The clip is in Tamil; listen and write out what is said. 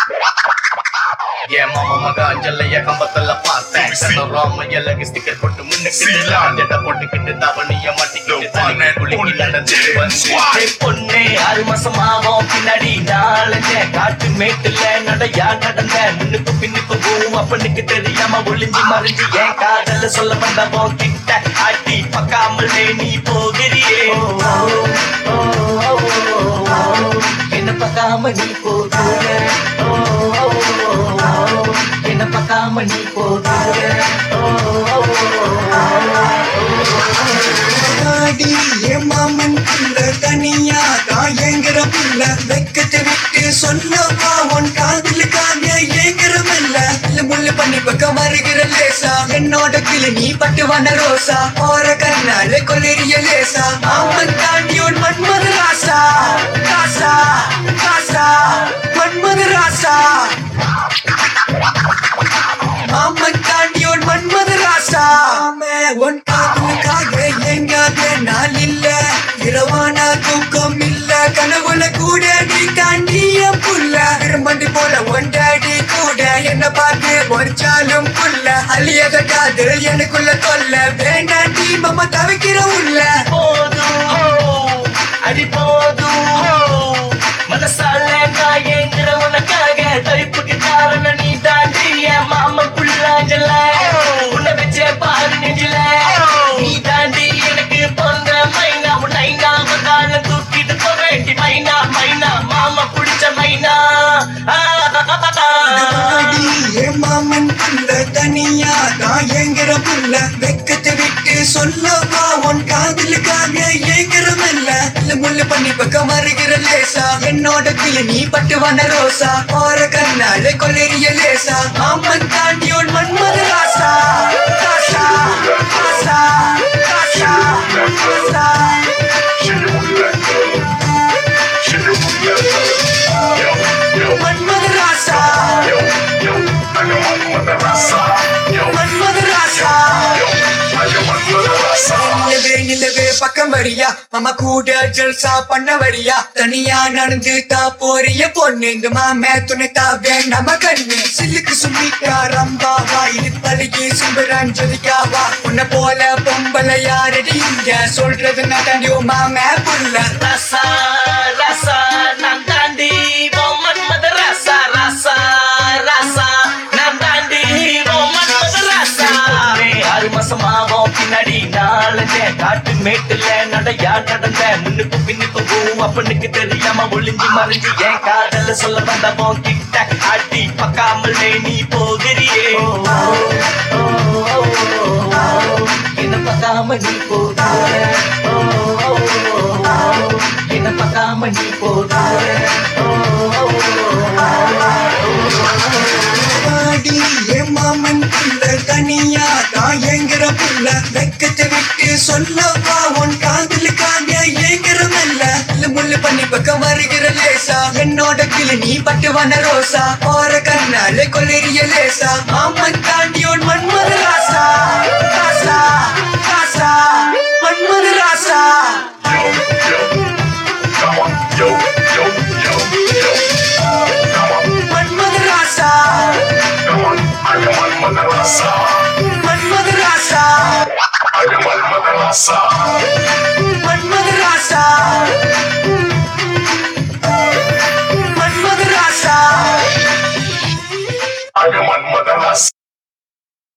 என் மாமா மக அஞ்சலைய கம்பத்துல பார்த்தேன் ராம எல்லகு ஸ்டிக்கர் போட்டு முன்னுக்கு ஜெட்ட போட்டுக்கிட்டு தவணிய மாட்டிக்கிட்டு தண்ணி குளிக்கி நடந்து வந்தேன் பொண்ணே ஆறு மாசம் ஆகும் பின்னாடி நாளஞ்ச காட்டு மேட்டுல நடையா நடந்த முன்னுக்கு பின்னுக்கு போவும் அப்பனுக்கு தெரியாம ஒளிஞ்சு மறைஞ்சு என் காதல சொல்ல வந்தவன் கிட்ட ஆட்டி பக்காமலே நீ போகிறியே என்ன பக்காம நீ போகிற என்ன பக்காம நீ போகிற ஆடி என் மாமன் புள்ள தனியா காயங்கிற புள்ள வெக்கத்தை விட்டு சொல்லவா உன் காதலுக்காக ஏங்கிற மெல்ல முள்ளு பண்ணி பக்கம் வருகிற லேசா என்னோட கிளி நீ பட்டு வன ரோசா போற கண்ணால கொல்லெறிய லேசா மாமன் தாண்டி உன் மன்மத ராசா ராசா ராசா மன்மத ராசா மாமன் தாண்டி உன் மன்மத ராசா ஆமே, உன் காதலுக்காக எங்காத நாள் இல்ல இரவான தூக்கம் இல்ல கனவுல கூட நீ தாண்டி என் புள்ள திருமண்டி போல உன் டாடி கூட என்ன பார்த்து ஒரிச்சாலும் புள்ள அழியத காதல் எனக்குள்ள தொல்ல வேண்டாண்டி மம்மா தவிக்கிற உள்ள போதும் அடி போதும் மனசால நான் ஏங்குற உனக்காக தவிப்புக்கு காரணம் நீ தாண்டி என் மாமா புள்ளாஞ்சல உன்னை வச்ச பாரு நெஞ்சில நீ தாண்டி எனக்கு பொந்த மைனா உன்னை நாம தான தூக்கிட்டு போக வேண்டி மைனா மைனா மாமா புடிச்ச மைனா ஆ, ஆ, ஆ, ஆ. ஆடி என் மாமன் புள்ள தனியா காயங்கிற புள்ள வெக்கத்தை விட்டு சொல்லவா உன் காதலுக்காக ஏங்கிற மெல்ல இல்ல முள்ளு பண்ணி பக்கம் வருகிற லேசா என்னோட கிளி நீ பட்டு வன ரோசா போற கண்ணால கொல்லெறிய லேசா மாமன் தாண்டி உன் மன்மத ராசா ராசா ராசா ராசா ராசா மன்மத ராசா மன்மத ராசா நிலவே நிலவே பக்கம் வரியா மாமா கூட ஜல்சா பண்ண வரியா தனியா நடந்து தா போறிய பொண்ணு இந்த மாமே துணை தாவே நம்ம கண்ணு சில்லுக்கு சும்மிக்கா ரம்பாவா இழுப்பழகி சும்பரான் ஜொலிக்காவா உன்னை போல பொம்பளை யாரடி இங்க சொல்றது நான் தாண்டி உன் மாமே புள்ள ரசா ரசா நான் தாண்டி உன் மன்மத ரசா ரசா ரசா நான் தாண்டி உன் மன்மத ரசா ஆறு மாசமாவும் பின்னாடி நாளஞ்ச காட்டு மேட்டுல நடையா நடந்த முன்னுக்கு பின்னுக்கு போவும் அப்பனுக்கு தெரியாம ஒளிஞ்சு மறைஞ்சு என் காதல சொல்ல வந்தவன் கிட்ட ஆட்டி பக்காமலே நீ போகிறியே என்ன பக்காம நீ போகிற என்ன பக்காம நீ போகிற ஆடி என் மாமன் புள்ள தனியா காயங்கிற புள்ள வெக்கத்தை விட்டு சொல்லவா உன் காதலுக்காக ஏங்கிற மெல்ல இல்ல முள்ளு பண்ணி பக்கம் வருகிற லேசா என்னோட கிளி நீ பட்டு வன ரோசா போற கண்ணால கொல்லெறிய லேசா மாமன் தாண்டி உன் மன்மத ராசா ராசா ராசா மன்மத ராசா மன்மத ராசா மன்மத ராசா மன்மத ராசா மன்மத ராசா I am on mother